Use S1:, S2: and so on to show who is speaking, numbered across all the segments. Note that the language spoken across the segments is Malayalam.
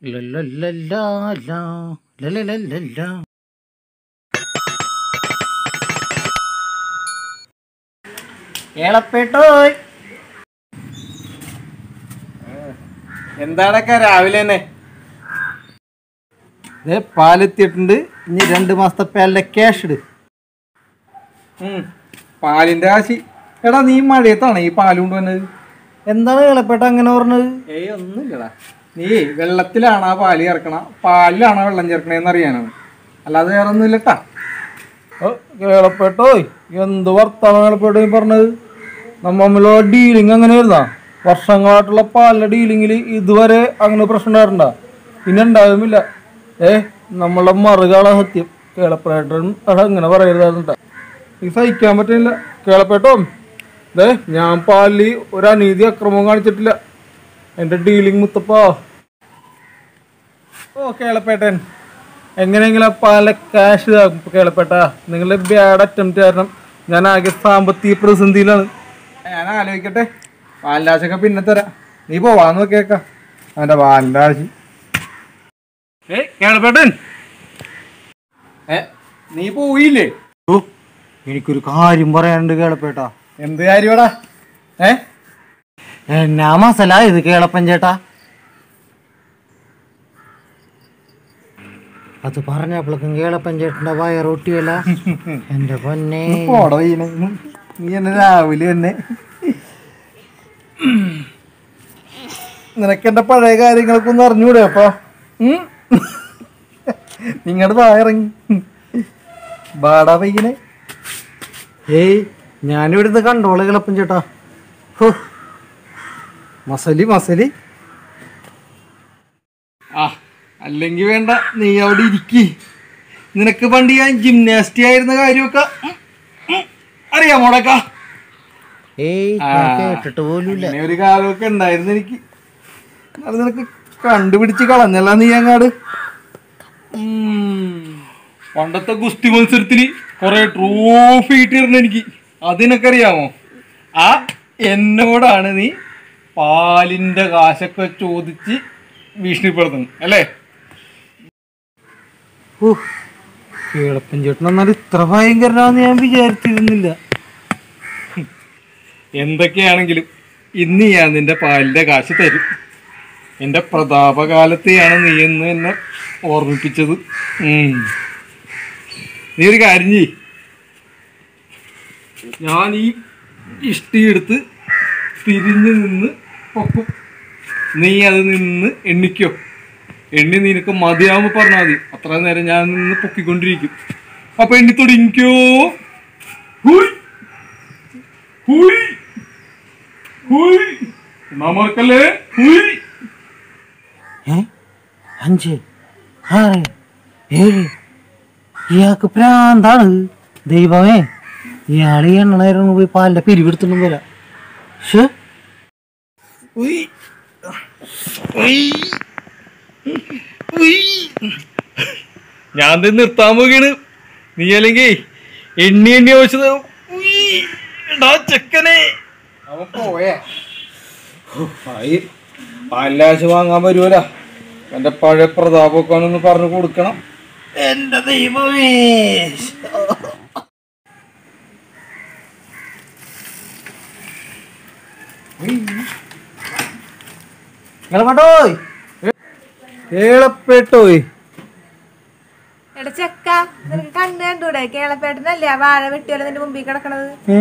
S1: ലലലലാ, ലലലലലാ. ഏളപ്പേട്ടോയ്
S2: എന്താടൊക്കെ രാവിലെ തന്നെ
S1: ദേ പാലെത്തിയിട്ടുണ്ട് ഇനി രണ്ട് മാസത്തെ പാലിന്റെ ക്യാഷ് ഇട്
S2: ഉം. പാലിന്റെ കാശി എടാ നീ മഴയത്താണ് ഈ പാല് കൊണ്ടുവന്നത്
S1: എന്താണ് ഏളപ്പേട്ട അങ്ങനെ പറഞ്ഞത്
S2: ഏയ് ഒന്നുമില്ലടാ നീ വെള്ളത്തിലാണ് ആ പാല് ചേർക്കണ പാലിലാണോ വെള്ളം ചേർക്കണേന്ന് അറിയാനാണ് അല്ലാതെ വേറെ ഒന്നുമില്ലട്ടാ
S1: കേളപ്പെട്ടോയ് എന്ത് വർത്താനം കേളപ്പെട്ടോയി പറഞ്ഞത് നമ്മളോ ഡീലിങ് അങ്ങനെ വരുന്ന വർഷങ്ങളായിട്ടുള്ള പാലിന്റെ ഡീലിങ്ങിൽ ഇതുവരെ അങ്ങനെ പ്രശ്നം ഉണ്ടായിരുന്ന പിന്നെ ഉണ്ടാകുമില്ല ഏ നമ്മളെ മറുകാള സത്യം കേളപ്പേട്ടൻ അങ്ങനെ പറയരുതായിരുന്നിട്ട എനിക്ക് സഹിക്കാൻ പറ്റില്ല കേളപ്പേട്ടോ ദേ ഞാൻ പാലിൽ ഒരു അനീതി അക്രമവും കാണിച്ചിട്ടില്ല എൻ്റെ ഡീലിങ് മുത്തപ്പാ ഓ കേളപ്പേട്ടൻ എങ്ങനെയെങ്കിലും ആ പാല ക്യാഷ് ഇതാക്കും കേളപ്പെട്ട നിങ്ങളുടെ ബാഡ് അറ്റംപ്റ്റ് കാരണം ഞാൻ ആകെ സാമ്പത്തിക പ്രതിസന്ധിയിലാണ്
S2: ഞാൻ ആലോചിക്കട്ടെ പാലിന്റെ ആശയൊക്കെ പിന്നെ തരാം നീ പോവാന്ന് നോക്കിയേക്കാം അവന്റെ പാലിന്റെ ആശി
S1: ഏ കേളപ്പേട്ടൻ
S2: ഏ നീ പോയില്ലേ
S1: ഓ എനിക്കൊരു കാര്യം പറയാനുണ്ട് കേളപ്പേട്ട
S2: എന്ത് കാര്യമാടാ ഏ
S1: എന്നാ മസല ഇത് കേളപ്പൻ ചേട്ടാ അത് പറഞ്ഞപ്പോഴേക്കും കേളപ്പൻ ചേട്ടന്റെ വയറൊട്ടിയല്ല എന്റെ പൊന്നെ
S2: പോടോ ഈനെ. നീ എന്നെ രാവിലെ തന്നെ നിനക്ക് എന്റെ പഴയ കാര്യങ്ങളൊക്കെ ഒന്ന് അറിഞ്ഞൂടെ അപ്പൊ നിങ്ങളുടെ വായിറങ്ങി ബാടാ പയ്യനെ
S1: ഏയ് ഞാനിവിടുന്ന് കണ്ടോളെ കേളപ്പൻ ചേട്ടാ ഹോ
S2: മസലി മസലി ആ അല്ലെങ്കിൽ വേണ്ട നീ അവിടെ ഇരിക്കി നിനക്ക് പണ്ട് ഞാൻ ജിംനാസ്റ്റി ആയിരുന്ന കാര്യമൊക്കെ ഉം, ഉം, അറിയാമോടക്ക
S1: ഏയ് ഞാൻ കേട്ടിട്ട് പോലുമില്ല
S2: അങ്ങനെ ഒരു കാലമൊക്കെ ഉണ്ടായിരുന്നു എനിക്ക് അത് നിനക്ക് കണ്ടുപിടിച്ച് കളഞ്ഞല്ല നീ അങ്ങാട് ഉം. പണ്ടത്തെ ഗുസ്തി മത്സരത്തില് കൊറേ ട്രോഫി കിട്ടിയിരുന്നു എനിക്ക് അതിനൊക്കെ അറിയാമോ ആ എന്നോടാണ് നീ പാലിന്റെ കാശൊക്കെ ചോദിച്ച് ഭീഷണിപ്പെടുത്തുന്നത് അല്ലേ
S1: ഓ കേളപ്പൻ ചേട്ടൻ എന്നാലും ഇത്ര ഭയങ്കരനാന്ന് ഞാൻ വിചാരിച്ചിരുന്നില്ല
S2: എന്തൊക്കെയാണെങ്കിലും ഇന്ന് ഞാൻ നിന്റെ പാലിന്റെ കാശ് തരും എൻ്റെ പ്രതാപകാലത്തെയാണ് നീ എന്ന് എന്നെ ഓർമ്മിപ്പിച്ചത് ഉം. നീ ഒരു കാര്യം ചെയ് ഞാൻ ഈ ഇഷ്ടിയെടുത്ത് തിരിഞ്ഞു നിന്ന് പൊക്കും നീ അത് നിന്ന് എണ്ണിക്കോ എണ്ണി നിനക്ക് മതിയാവുമ്പോ പറഞ്ഞാൽ മതി അത്ര നേരം ഞാൻ നിന്ന് പൊക്കിക്കൊണ്ടിരിക്കും അപ്പൊ എണ്ണി തുടങ്ങിക്കോ ഹുയ് ഹുയ് ഹുയ് നമ്മൾക്കല്ലേ ഹുയ്
S1: ഏ അഞ്ച് ആറ് ഏഴ് ഇയാൾക്ക് പ്രാന്താണ് ദൈവമേ ഇയാൾ ഈ എണ്ണ പോയി പാലിന്റെ പിരിവെടുത്തിട്ടും പോലെ ശ്ശേ.
S2: ഉയ് ഉയ് ഉയ് ഞാൻ ദേ നിർത്താൻ പോവുകയാണ് നീ അല്ലെങ്കിൽ എണ്ണി എണ്ണി ആവശ്യത ചെക്കനെ അവൻ പോയേ പാലാശ് വാങ്ങാൻ വരുമല്ല എന്റെ പഴയ പ്രതാപമൊക്കെ ഒന്ന് പറഞ്ഞു കൊടുക്കണം എന്റെ ദൈവമേ
S1: കേളപ്പേട്ടോയ് കേളപ്പേട്ടോയ്
S3: എടാ ചെക്ക നിനക്ക് കണ്ണ് കണ്ടൂടെ കേളപ്പേട്ടനല്ലേ ആ വാഴ വെട്ടിയല്ലോ നിന്റെ മുമ്പിൽ കിടക്കണത്
S1: ഏ?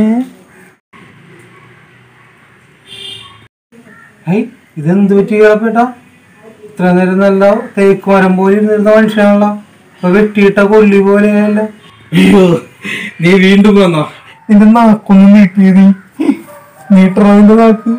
S1: ഹൈ, ഇതെന്ത് പറ്റി കേളപ്പേട്ട ഇത്ര നേരം നല്ല തേക്ക് മരം പോലെ ഇരുന്നിരുന്ന മനുഷ്യനാണല്ലോ ഇപ്പൊ വെട്ടിയിട്ട കൊല്ലി പോലെയല്ല
S2: അയ്യോ നീ വീണ്ടും വന്നോ
S1: നിന്റെ നാക്കൊന്നും നീട്ടി നീ നീട്ടറ നിന്റെ നാക്ക്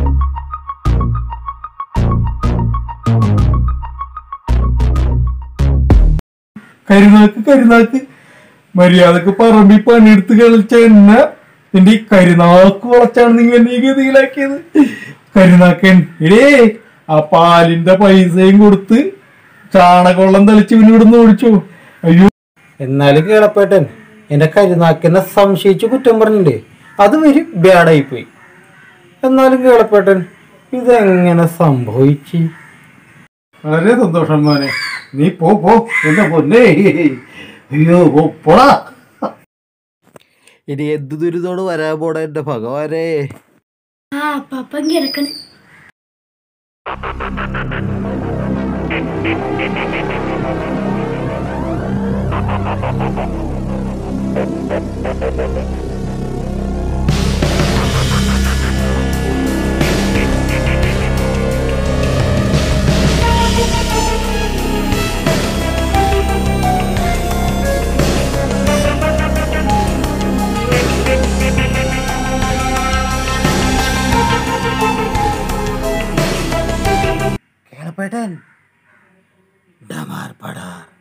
S2: കരുനാക്ക് കരുനാക്ക് മര്യാദക്ക് പറമ്പി പണിയെടുത്ത് കളിച്ച എന്നെ നിന്റെ ഈ കരുനാക്ക് വളച്ചാണ് നീ എന്നെ ഈ ഗതിയിലാക്കിയത് കരുനാക്കൻ എടേ ആ പാലിന്റെ പൈസയും കൊടുത്ത് ചാണകവെള്ളം തളിച്ച് ഇവിടുന്ന് ഓടിച്ചു അയ്യോ
S1: എന്നാലും കേളപ്പേട്ടൻ എന്റെ കരുനാക്കിനെ സംശയിച്ച് കുറ്റം പറഞ്ഞില്ലേ അത് വരി ബാഡായി പോയി എന്നാലും കേളപ്പേട്ടൻ ഇതെങ്ങനെ സംഭവിച്ചു
S2: വളരെ സന്തോഷം മോനെ നീ പോ പോ എന്റെ പൊന്നേ അയ്യോ പോ പോടാ
S4: ഇനി എന്ത് ദുരിതോട് വരാൻ പോണ എന്റെ ഭഗവാനെ
S5: ആ പപ്പൻ കിടക്കണ്
S4: കേളപ്പേട്ടൻ ഡമാർ പടാർ